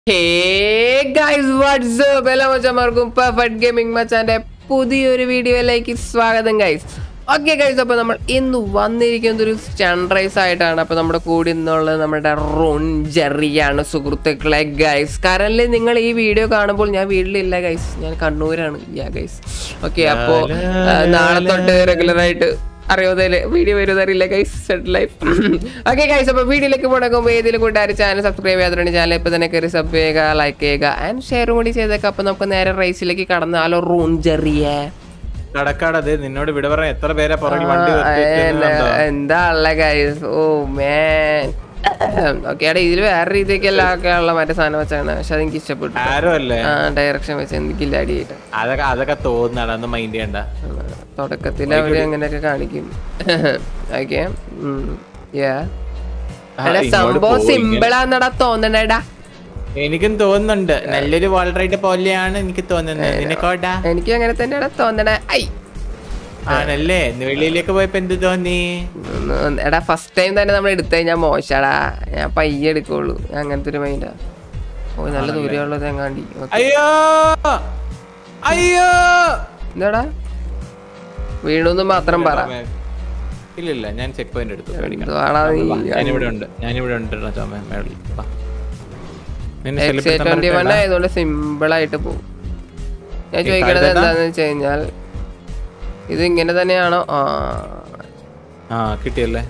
Hey guys WhatsApp എല്ലാ മച്ചന്മാർക്കും perfect gaming മച്ചാന്റെ പുതിയൊരു വീഡിയോയിലേക്ക് സ്വാഗതം ഗൈസ് ഓക്കെ ഗൈസ് അപ്പോൾ നമ്മൾ ഇന്ന് വന്നിരിക്കുന്നത് ഒരു സൺറൈസ് ആയിട്ടാണ് അപ്പോൾ നമ്മുടെ കൂടി നിന്നുള്ളത് നമ്മുടെ റോൺ ജെറിയാണ് സുഹൃത്തുക്കളെ ഗൈസ് കറന്റ് നിങ്ങൾ ഈ വീഡിയോ കാണുമ്പോൾ ഞാൻ വീട്ടിലില്ല ഗൈസ് ഞാൻ കണ്ണൂരാണ് യാ ഗൈസ് ഓക്കെ അപ്പോൾ നാളെ തൊട്ട് റെഗുലർ ആയിട്ട് അറിയാതെ വീഡിയോ വരുന്നറിയില്ല guys set life okay guys അപ്പോൾ വീഡിയോയിലേക്ക് പോകണമെങ്കിൽ ഏതെങ്കിലും കൂട്ടുകാർ ചാനൽ സബ്സ്ക്രൈബ് ചെയ്യാത്തതുകൊണ്ട് ചാനൽ ഇപ്പോൾ തന്നെ കയറി സബ് ചെയ്യുക ലൈക്ക് ചെയ്യുക ആൻഡ് ഷെയറും കൂടി ചെയ്തേക്കാം അപ്പോൾ നമുക്ക് നേരെ റേസിലേക്ക് കടന്നാലോ റൂൺ ചെറിയ കടക്കാടത് നിന്നോട് വിട പറയാൻ എത്ര പേരെ പുറകിൽ വണ്ടി നിർത്തിയിട്ടിരുന്നുണ്ടോ? എന്താ ഉള്ള ഗൈസ് ഓ മേൻ ഓക്കെ എടാ ഇതിൽ വേറെ രീതിയൊക്കെല്ലാം ഒക്കെ ഉള്ള മറ്റേ സാധനം വെച്ചാണ് പക്ഷെ അതെനിക്ക് ഇഷ്ടപ്പെട്ടു ആരോ അല്ലേ ആ ഡയറക്ഷൻ വെച്ച് എനിക്കില്ല അടിയായിട്ട് അതൊക്കെ അതൊക്കെ തോന്നുന്നതാണ് ഒന്ന് മൈൻഡ് ചെയ്യണ്ട തുടക്കത്തിൽ അവര് അങ്ങനെയൊക്കെ കാണിക്കും ഓക്കെ യാ ആ, അല്ല ഇങ്ങോട്ട് സംഭവം പോ, ഇങ്ങനെ. സിമ്പിൾ ആണെടാ തോന്നണേടാ എനിക്കും തോന്നുന്നുണ്ട് നല്ലൊരു വാൾ റൈഡ് പോലെയാണ് എനിക്ക് തോന്നുന്നത് നിനക്കോട്ടാ എനിക്ക് അങ്ങനെ തന്നെയാടാ തോന്നണേ ഐ ആണല്ലേ ഇന്ന് വെളിയിലേക്ക് പോയപ്പോ എന്ത് തോന്നി ഒന്ന് ഒന്ന് എടാ ഫസ്റ്റ് ടൈം തന്നെ നമ്മൾ എടുത്തു കഴിഞ്ഞാൽ മോശടാ ഞാൻ പയ്യെ എടുക്കുള്ളൂ ഞാൻ അങ്ങനത്തെ ഒരു മൈൻഡാ ഓ നല്ല ദൂരമുള്ളത് എങ്ങാണ്ടി Okay. അയ്യോ അയ്യോ എന്താടാ വീണുന്ന് മാത്രം പറ ഇല്ല ഇല്ല ഞാൻ ചെക്ക് പോയിന്റ് എടുത്തു പേടിക്കണ്ട. എന്തുവാടാ നീ വാ, ഞാനിവിടെ ഉണ്ട് ഞാനിവിടെ ഉണ്ട് ട്ടോ, ചോമ, മേളിൽ. വാ. നിന്നെ എക്സ് ശല്യപ്പെടുത്താൻ ട്വന്റി വൺ പറ്റില്ല. ആയതുകൊണ്ട് സിമ്പിൾ ആയിട്ട് പോകും ഞാൻ ഈ ചോദിക്കണത് കഴുതട്ടാ? എന്താന്ന് വെച്ച് കഴിഞ്ഞാൽ ഇത് ഇങ്ങനെ തന്നെയാണോ ആ ആ കിട്ടിയല്ലേ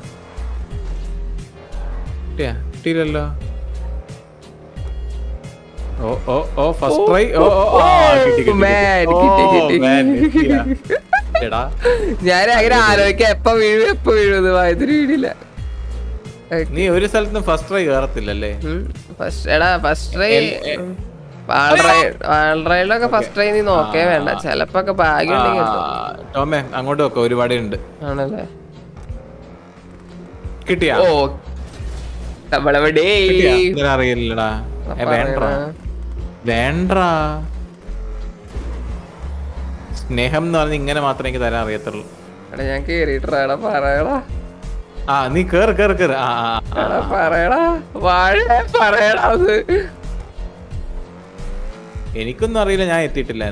കിട്ടിയാ കിട്ടിയില്ലല്ലോ ഓ ഓ ഓ ഫസ്റ്റ് ട്രൈ ഓ ഓ ആ, കിട്ടി, കിട്ടി, man, കിട്ടി. കിട്ടി, ഓ, കിട്ടി. man, കിട്ടിയാ. എടാ ഞാൻ അങ്ങനെ ആലോചിക്കാം എപ്പ വീഴും എപ്പ വീഴും വായത്തിന് വീടില്ല നീ ഒരു സ്ഥലത്തും ഫസ്റ്റ് ട്രൈ കയറത്തില്ലല്ലേ ഫസ്റ്റ് എടാ ഫസ്റ്റ് ട്രൈ എൽ- എ- വാൾറൈഡിലൊക്കെ ഫസ്റ്റ് ട്രൈ നീ നോക്കേ വേണ്ട ചെലപ്പോ ഒക്കെ ഭാഗ്യം ഉണ്ടെങ്കിൽ കിട്ടും. ആ, ടോമേ അങ്ങോട്ട് വെക്കോ ഒരുപാട് ഉണ്ട് ആണല്ലേ കിട്ടിയാ ഓ നമ്മളെവിടെ കിട്ടിയാ? ഇതിന് അറിയില്ലടാ ഏ, വേണ്ട വേണ്ട സ്നേഹം എന്ന് പറഞ്ഞ ഇങ്ങനെ മാത്രമേ എനിക്ക് തരാൻ അറിയത്തുള്ളൂ എടാ ഞാൻ കേറിട്ടാ എടാ പറയടാ ആ നീ കേറ് കേറ് കേറ് ആ ആ, ആ. എടാ പറയടാ വാഴ പറയടാ അത് എനിക്കൊന്നും അറിയില്ല ഞാൻ എത്തിയിട്ടില്ല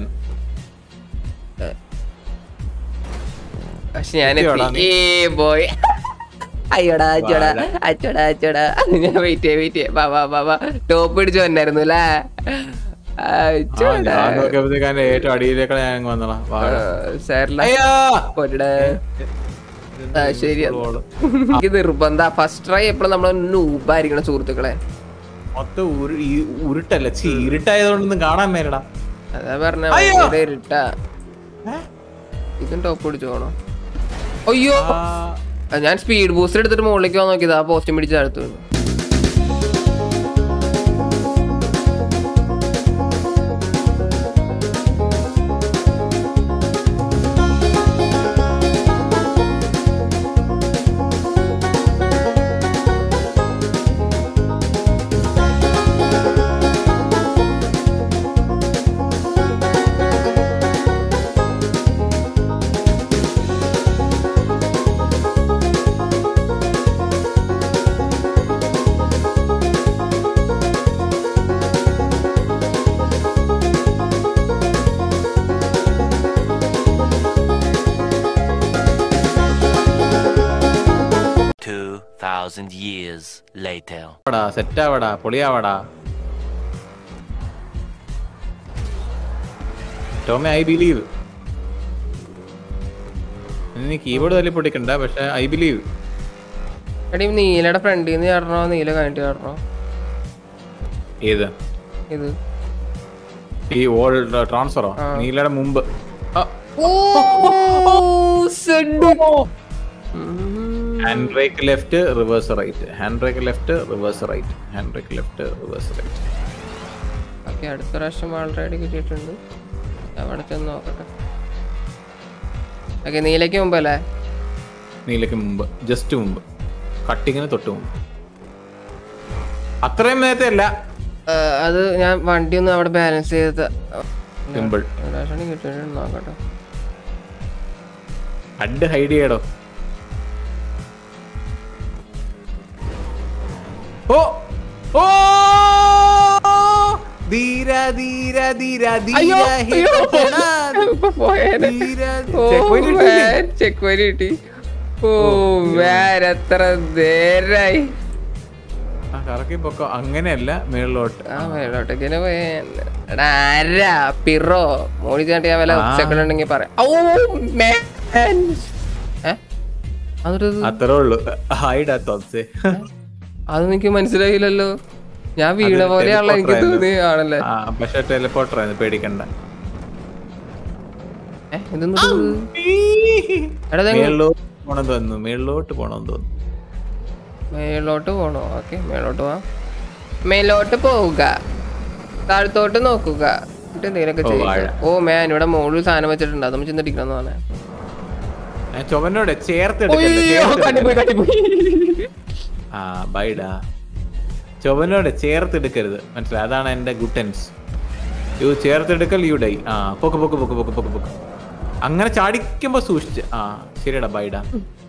പക്ഷെ ഞാൻ എത്തിയോടാ എത്തി. ഏ ബോയ് അയ്യോടാ അച്ചോടാ അച്ചോടാ അച്ചോടാ ഞാൻ വെയിറ്റ് ചെയ്യ വെയിറ്റ് ചെയ്യ ബാ ബാ ബാ ബാ ടോപ്പ് പിടിച്ചു വന്നായിരുന്നു അല്ലേ അച്ചോടാ ഞാൻ നോക്കിയപ്പോഴത്തേക്കാണ് ഏറ്റവും അടിയിലേക്കാണ് ഞാൻ അങ്ങ് വന്നോളാം വാഴ. സാറില്ല അയ്യോ പൊരിടാ ആ ശരി എനിക്ക് നിർബന്ധ ഫസ്റ്റ് ട്രൈ എപ്പോഴും നമ്മൾ നൂപ്പായിരിക്കണം സുഹൃത്തുക്കളെ മൊത്തം ഉരു- ഈ ഉരുട്ടല്ല ചീ ഇരുട്ടായതുകൊണ്ടൊന്നും കാണാൻ മേലടാ അതാ പറഞ്ഞ അയ്യോ! ഭയങ്കര ഇരുട്ടാ ഇതും ടോപ്പ് പിടിച്ചു പോണോ അയ്യോ ആ, ആ, ഞാൻ സ്പീഡ് ബൂസ്റ്റർ എടുത്തിട്ട് മുകളിലേക്ക് വന്ന് നോക്കിയത് ആ പോസ്റ്റും പിടിച്ച് അടുത്തു വീണു. Two thousand years later. ആവടാ സെറ്റ് ആവടാ പൊളിയാവടാ ടോമെ ഐ ബിലീവ് നീ കീബോർഡ് തല്ലി പൊട്ടിക്കണ്ട പക്ഷെ ഐ ബിലീവ് എടീ നീലയുടെ ഫ്രണ്ടിൽ നിന്ന് ചാടണോ നീല കഴിഞ്ഞിട്ട് ചാടണോ ഏത് ഇത് ഈ ഓൾ ട്രാൻസ്ഫറോ നീലയുടെ മുമ്പ് ആ, hand brake left reverse right hand brake left reverse right hand brake left reverse right okay അടുത്ത പ്രാവശ്യം ആൾറെഡി കിട്ടിയിട്ടുണ്ട് അവിടെ ചെന്ന് നോക്കട്ടെ ഓക്കെ നീലയ്ക്ക് മുമ്പല്ലേ നീലയ്ക്ക് മുമ്പ് ജസ്റ്റ് മുമ്പ് കട്ടിങ്ങിന് തൊട്ട് മുമ്പ് അത്രയും നേരത്തെ അല്ല ആ, അത് ഞാൻ വണ്ടി ഒന്ന് അവിടെ ബാലൻസ് ചെയ്ത് സിമ്പിൾ പ്രാവശ്യം കിട്ടിയിട്ടുണ്ട് നോക്കട്ടെ അഡ് ഹൈഡ് ചെയ്യടോ ഓ ഓ ധീര ധീര അയ്യോ ധീര ഹേ അയ്യോ കച്ചടാ. ഇപ്പൊ പോയേനെ. ധീര ഓ Check point കിട്ടിയില്ലേ? man, check point കിട്ടി ഓ man, എത്ര നേരായി ആ കറക്കി പൊക്കോ അങ്ങനെയല്ല മേളിലോട്ട് ആ മേലോട്ടേക്ക് തന്നെ പോയേ എടാ ആരാ പിറോ മോളി ചാട്ടി വല്ല ആ. സെക്കൻഡ് ഉണ്ടെങ്കിൽ പറയാം ഓ man. ഏ? അതൊരു അത്രേ ഉള്ളൂ ഹൈഡാ തോപ്സേ അത് എനിക്ക് മനസ്സിലായില്ലല്ലോ ഞാൻ വീണ അതൊരു പോലെയാണല്ലോ എനിക്ക് teleporter തോന്നി ആണല്ലേ ആ പക്ഷെ ടെലിപ്പോർട്ടർ ആയിരുന്നു പേടിക്കണ്ട ഏ, ഇതെന്ത് എടാ ഇതെങ്ങ- മേളിലോട്ട് പോണം തോന്നുന്നു മേളിലോട്ട് പോണം തോന്നുന്നു മേലോട്ട് പോണോ ഓക്കെ മേലോട്ട് പോവാം മേലോട്ട് പോവുക താഴത്തോട്ട് നോക്കുക എന്നിട്ട് എന്തെങ്കിലുമൊക്കെ ഓ, വാഴ. ചെയ്യുക ഓ മേൻ ഇവിടെ മുകളിൽ സാധനം വെച്ചിട്ടുണ്ട് അതും ചെന്നിടിക്കണം പറഞ്ഞേ ഞാൻ ചുവനോടെ ചേർത്ത് എടുക്കല്ലേ, ചേർത്ത് എടുക്കല്ലേ. ആ ബൈഡാ ചുവനോടെ ചേർത്തെടുക്കരുത് മനസ്സിലായി അതാണ് എന്റെ ഗുട്ടൻസ് യു ചേർത്തെടുക്കൽ യു ഡൈ ആ പൊക്ക് പൊക്ക് പൊക്ക് പൊക്ക് പൊക്ക് പൊക്ക് അങ്ങനെ ചാടിക്കുമ്പോ സൂക്ഷിച്ച് ആ ശരിയടാ ബൈഡാ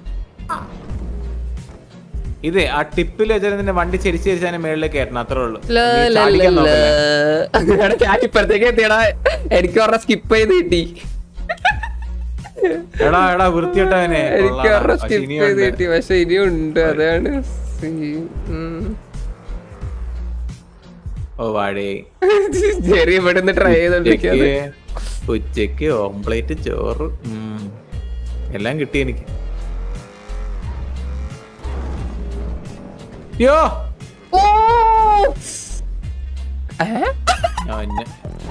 ഇതേ ആ ടിപ്പിൽ വെച്ചാൽ നിന്റെ വണ്ടി ചെരിച്ച് ചെരിച്ചാൽ മേളിലേക്ക് കയറ്റണം അത്രേ ഉള്ളൂ ലാ, നീ ലാ, ചാടിക്കാൻ ലാ, നോക്കല്ലേ. ലാ. എടാ, ഞാൻ ഇപ്പഴത്തേക്ക് എത്തിയടാ എനിക്ക് പറഞ്ഞ സ്കിപ്പ് ചെയ്ത് കിട്ടി എടാ എടാ വൃത്തിയിട്ടവനെ എനിക്ക് പറഞ്ഞ സ്കിപ്പ് ചെയ്ത് കിട്ടി പക്ഷെ ഇനിയും ഉണ്ട് അതാണ് scene. ഉം. ഓ വാടേ ചെറിയ ഇവിടെ നിന്ന് ട്രൈ ചെയ്തോണ്ടിരിക്കാതെ ഉച്ചക്ക് ഉച്ചക്ക് ഓംപ്ലേറ്റ് ചോറ് ഉം. എല്ലാം കിട്ടി എനിക്ക് യോ ഓ ഞാൻ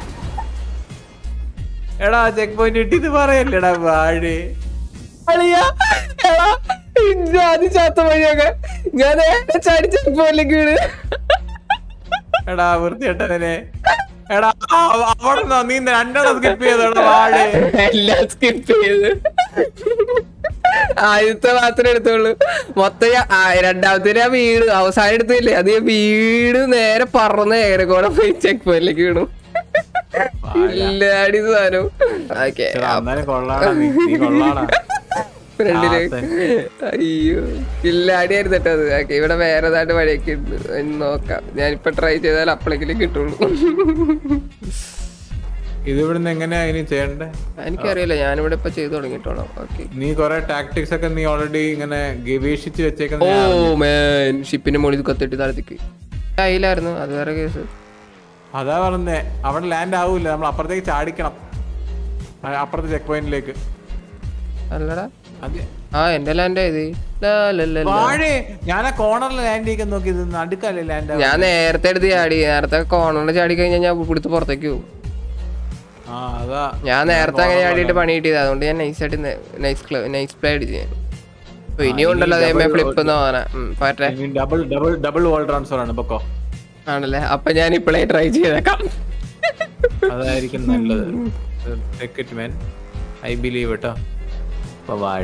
എടാ ചെക്ക് പോയിന്റ് കിട്ടിയത് പറയല്ലേടാ വാഴേ അളിയാ, എടാ, ജാതി ചാത്ത വഴിയൊക്കെ ഞാൻ നേരെ ചാടിച്ചു പോലേക്ക് വീണ് എടാ വൃത്തിയിട്ടവനെ എടാ ആ, അവിടെ നിന്നോ, നീ രണ്ടെണ്ണം സ്കിപ്പ് ചെയ്തോടാ വാഴേ എല്ലാം സ്കിപ്പ് ചെയ്ത് ആദ്യത്തെ മാത്രമേ എടുത്തുള്ളൂ മൊത്തം ഞാൻ- ആ, രണ്ടാമത്തെ ഞാൻ വീട് അവസാനം എടുത്തില്ലേ അത് ഞാൻ വീട് നേരെ പറന്ന് ഏറെക്കോടെ പോയി ചെക്ക് പോയിലേക്ക് വീണു ഇല്ലാടി സാധനം ഓക്കെ എടാ, അന്നാലും കൊള്ളാടാ നീ നീ കൊള്ളാടാ ഫ്രണ്ടില് ആസൻ. അയ്യോ കില്ലാടി ആയിരുന്നു കേട്ടോ അത് ഓക്കെ ഇവിടെ വേറെ ഏതാണ്ട് വഴിയൊക്കെ ഉണ്ട് ഇനി നോക്കാം ഞാനിപ്പോ ട്രൈ ചെയ്താൽ അപ്പോഴേക്കും കിട്ടുള്ളൂ ഇത് ഇവിടുന്ന് എങ്ങനെയാ ഇനി ചെയ്യണ്ടേ എനിക്കറിയില്ല ഞാനിവിടെ ഇപ്പൊ ചെയ്തു തുടങ്ങിയിട്ടോളാം ഓക്കെ നീ കൊറേ ടാക്ടിക്സ് ഒക്കെ നീ ഓൾറെഡി ഇങ്ങനെ ഗവേഷിച്ച് വെച്ചേക്കുന്ന ഓ ഞാൻ അറിഞ്ഞു. മേൻ ഷിപ്പിന്റെ മുകളിൽ കത്തിട്ട് താഴത്തേക്ക് കയ്യിലായിരുന്നു അത് വേറെ കേസ് അതാ പറഞ്ഞേ അവിടെ ലാൻഡ് ആവൂല നമ്മൾ അപ്പുറത്തേക്ക് ചാടിക്കണം ആ, അപ്പുറത്തെ ചെക്ക് പോയിന്റിലേക്ക് അല്ലടാ അതെ ആ എന്റെ ലാൻഡ് ആയത് ലാ, ലാ, ലാ, ലാ. വാഴേ ഞാൻ ആ കോർണറിൽ ലാൻഡ് ചെയ്യാൻ നോക്കി ഇത് നടുക്കല്ലേ ലാൻഡ് ഞാൻ നേരത്തെ എടുത്ത് ചാടി നേരത്തെ കോണറിൽ ചാടി കഴിഞ്ഞാൽ ഞാൻ പിടുത്ത് പുറത്തേക്ക് പോകും ആ അതാ ഞാൻ നേരത്തെ അങ്ങനെ ചാടിയിട്ട് പണി കിട്ടിയത് അതുകൊണ്ട് ഞാൻ നൈസായിട്ട് നൈസ് നൈസ് പ്ലേ അടിച്ചു ഞാൻ അപ്പൊ ഇനിയും ഉണ്ടല്ലോ അതേമേ ഫ്ലിപ്പ് എന്ന് പറയാൻ പറ്റേ double double double wall transfer ആണ് പൊക്കോ ആണല്ലേ അപ്പൊ ഞാൻ ഇപ്പോഴേ ട്രൈ ചെയ്തേക്കാം അതായിരിക്കും നല്ലത് ടിക്കറ്റ് മാൻ ഐ ബിലീവ് കേട്ടോ അപ്പൊ വാഴ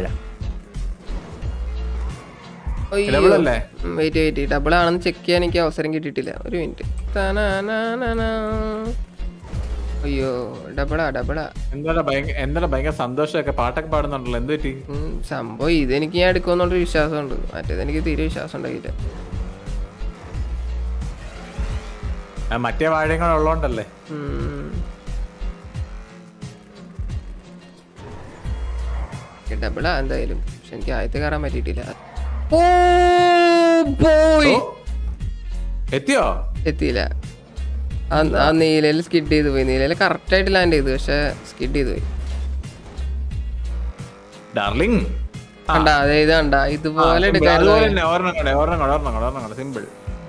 ഡബിൾ അല്ലേ വെയിറ്റ് വെയിറ്റ് ഡബിൾ ആണെന്ന് ചെക്ക് ചെയ്യാൻ എനിക്ക് അവസരം കിട്ടിയിട്ടില്ല ഒരു മിനിറ്റ് അയ്യോ ഡബിളാ ഡബിളാ എന്താ ഭയങ്കര എന്താ ഭയങ്കര സന്തോഷമൊക്കെ പാട്ടൊക്കെ പാടുന്നുണ്ടല്ലോ എന്ത് പറ്റി ഉം, സംഭവം ഇതെനിക്ക് ഞാൻ എടുക്കുമെന്നുള്ളൊരു വിശ്വാസമുണ്ട് മറ്റേത് എനിക്ക് തീരെ വിശ്വാസം ഉണ്ടായില്ല ആ, മറ്റേ വാഴകൾ ഉള്ളോണ്ടല്ലേ ഡബിളാ എന്തായാലും പക്ഷെ എനിക്ക് ആദ്യത്തെ കയറാൻ പറ്റിയിട്ടില്ല ഓ പോയി ഓ, എത്തിയോ എത്തിയില്ല ആ ആ നീലയിൽ സ്കിഡ് ചെയ്ത് പോയി നീലയിൽ കറക്റ്റ് ആയിട്ട് ലാൻഡ് ചെയ്തു പക്ഷെ സ്കിഡ് ചെയ്ത് പോയി ഡാർലിംഗ് കണ്ട അതെ ഇത് കണ്ട ഇതുപോലെ എടുക്കായിരുന്നു അതുപോലെ തന്നെ ഒരെണ്ണം കൂടെ ഒരെണ്ണം കൂടെ ഒരെണ്ണം കൂടെ ഒരെണ്ണം കൂടെ സിമ്പിൾ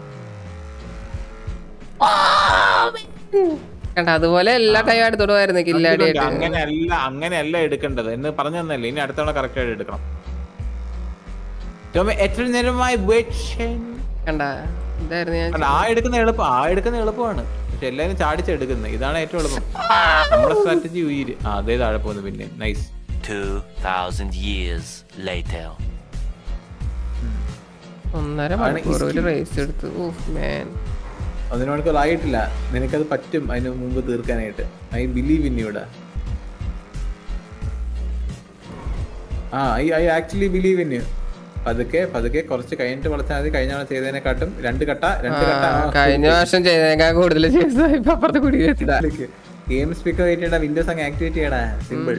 കണ്ട അതുപോലെ എല്ലാ ടൈം എടുത്തോട്ട് പോയിരുന്നു കില്ലാടി ആയിട്ട് അങ്ങനെയല്ല അങ്ങനെയല്ല എടുക്കേണ്ടത് എന്ന് പറഞ്ഞു തന്നല്ലേ ഇനി അടുത്ത തവണ കറക്റ്റ് ആയിട്ട് എടുക്കണം ടോമി എത്ര നേരമായി wait ചെയ്യ്. കണ്ട ഇതായിരുന്നു ഞാൻ അല്ല, ആ എടുക്കുന്ന എളുപ്പം ആ എടുക്കുന്ന എളുപ്പമാണ് പക്ഷെ എല്ലാരും ചാടിച്ചെടുക്കുന്നത് ഇതാണ് ഏറ്റവും എളുപ്പം നമ്മുടെ സ്ട്രാറ്റജി ഉയിര് ആ അതേ താഴെ പോകുന്നു പിന്നെ നൈസ് 2,000 years later. ഒന്നര മണിക്കൂർ ഒരു റേസ് എടുത്തു ഓഫ് മാൻ അതിനോട് ആയിട്ടില്ല നിനക്കത് പറ്റും അതിന് മുമ്പ് തീർക്കാനായിട്ട് ഐ ബിലീവ് ഇൻ യുടാ ആ I I actually believe in you പതുക്കെ പതുക്കെ കുറച്ച് കഴിഞ്ഞിട്ട് വളർത്താൽ മതി കഴിഞ്ഞ തവണ ചെയ്തതിനെക്കാട്ടും രണ്ട് കട്ട രണ്ട് കട്ട ആ, കഴിഞ്ഞ വർഷം ചെയ്തേക്കാൾ കൂടുതൽ ചെയ്തതാ ഇപ്പൊ അപ്പുറത്ത് കൂടി വെച്ചിട്ടാ ഗെയിം സ്പീക്കർ ചെയ്തിട്ട് വിൻഡോസ് അങ്ങ് ആക്ടിവേറ്റ് ചെയ്യടാ simple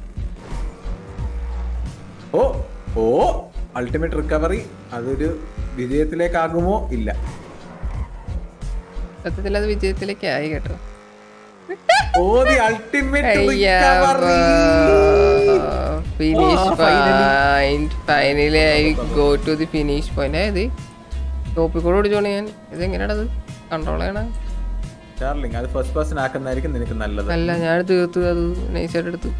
oh oh ultimate recovery അതൊരു വിജയത്തിലേക്കാകുമോ ഇല്ല സത്യത്തിൽ അത് വിജയത്തിലേക്ക് ആയി കേട്ടോ oh the ultimate recovery finish Oh, finally. Finally I go to the finish point ഇത് ടോപ്പിൽ കൂടെ ഓടിച്ചോണി ഞാൻ ഇത് എങ്ങനെയാണത് കൺട്രോൾ ചെയ്യണ ഡാർലിംഗ് അത് ഫസ്റ്റ് പേഴ്സൺ ആക്കുന്നതായിരിക്കും നിനക്ക് നല്ലത് അല്ല ഞാൻ തീർത്തു അത് നൈസായിട്ട് എടുത്തു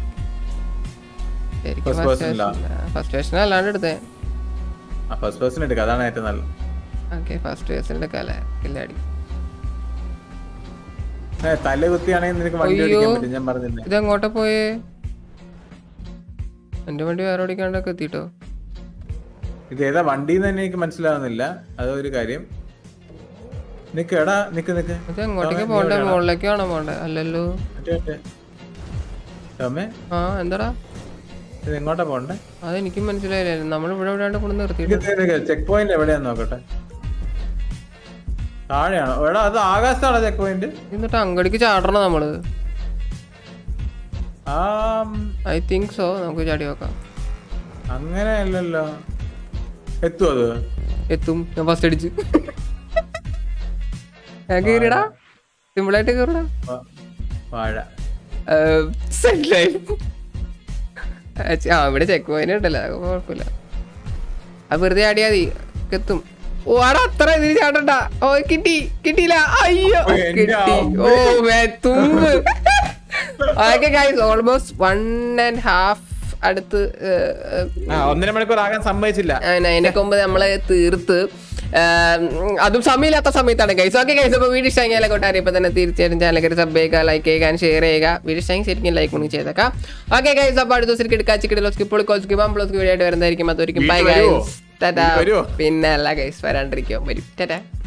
First person ലാ? ഫസ്റ്റ് വേഷൻ അല്ലാണ്ട് എടുത്തേ ആ ഫസ്റ്റ് പേഴ്സൺ എടുക്കുക അതാണ് ഏറ്റവും നല്ലത് ഓക്കെ ഫസ്റ്റ് വേഷൻ എടുക്കാല്ലേ കില്ലാടി ഏ, തല കുത്തിയാണെങ്കിൽ നിനക്ക് വണ്ടി അയ്യോ. ഓടിക്കാൻ പറ്റും ഞാൻ പറഞ്ഞില്ലേ ഇത് എങ്ങോട്ടാ പോയേ എന്റെ വണ്ടി വേറെ ഓടിക്കാണ്ടൊക്കെ എത്തിട്ടോ ഇത് ഏതാ വണ്ടി തന്നെ എനിക്ക് മനസ്സിലാവുന്നില്ല അതൊരു കാര്യം നിക്ക് എടാ നിക്ക് നിക്ക് ഇത് എങ്ങോട്ടേക്ക് പോണ്ടേ മുകളിലേക്കാണോ പോണ്ടേ അല്ലല്ലോ മറ്റേ, മറ്റേ. ടോമേ ആ എന്താടാ ഇത് എങ്ങോട്ടാ പോണ്ടേ അതെനിക്കും മനസ്സിലായില്ല നമ്മൾ ഇവിടെ എവിടെയാണ്ട് കൊണ്ട് നിർത്തിയിട്ട് ചെക്ക് പോയിന്റ് എവിടെയാന്ന് നോക്കട്ടെ താഴെയാണോ എടാ അത് ആകാശത്താണോ ചെക്ക് പോയിന്റ് എന്നിട്ട് അങ്ങടിക്ക് ചാടണം നമ്മള് ആ ഐ തിങ്ക് സോ നമുക്ക് ചാടി നോക്കാം അങ്ങനെയല്ലല്ലോ എത്തുമോ അത് എത്തും ഞാൻ ഫസ്റ്റ് അടിച്ച് ഞാൻ കേറിടാ സിമ്പിളായിട്ട് കേറിടാ വാ- വാഴ സെറ്റ് ലൈഫ് ആ ഇവിടെ ചെക്ക് പോയിന്റ് ഉണ്ടല്ലോ അത് കുഴപ്പമില്ല അത് വെറുതെ ആടിയാ മതി എത്തും ഓ ആടാ അത്ര ഇതിന് ചാടണ്ട ഓ കിട്ടി കിട്ടിയില്ല അയ്യോ ഓ, എന്റെ കിട്ടി അമ്മേ. ഓ മേ തുമ്പ് okay guys almost one and half അടുത്ത് ഏഹ്, ഏഹ്, ആ ഒന്നര മണിക്കൂർ ആകാൻ സമ്മതിച്ചില്ല അതിനൊക്കെ മുമ്പ് നമ്മള് തീർത്ത് ആം, അതും സമയമില്ലാത്ത സമയത്താണ് ഗൈസ് ഓക്കെ ഗൈസ് അപ്പോൾ വീഡിയോ ഇഷ്ടമെങ്കിൽ കൊട്ടാരി ഇപ്പൊ തന്നെ തീർച്ചയായിട്ടും ചാനൽ കയറി സബ് ചെയ്യുക ലൈക്ക് ചെയ്യുക ഷെയർ ചെയ്യുക വീഡിയോ ഇഷ്ടമെങ്കിൽ ശരിക്കും ലൈക്ക് കൊണ്ട് ചെയ്തേക്കാം ഓക്കെ ഗൈസ് അപ്പോൾ അടുത്ത ദിവസം എടുക്കുക ചിക്കടി സ്കിപ്പോൾ കോസ്കി പമ്പ്ലോസ്കി വീഡിയോ ആയിട്ട് വരുന്നതായിരിക്കും അതൊരിക്കും ബൈ വീട്ടിൽ വരുവോ? ഗൈസ് ടാറ്റാ വീട്ടിൽ വരുവോ? പിന്നെ അല്ല ഗൈസ് വരാണ്ടിരിക്കും വരും ടാറ്റാ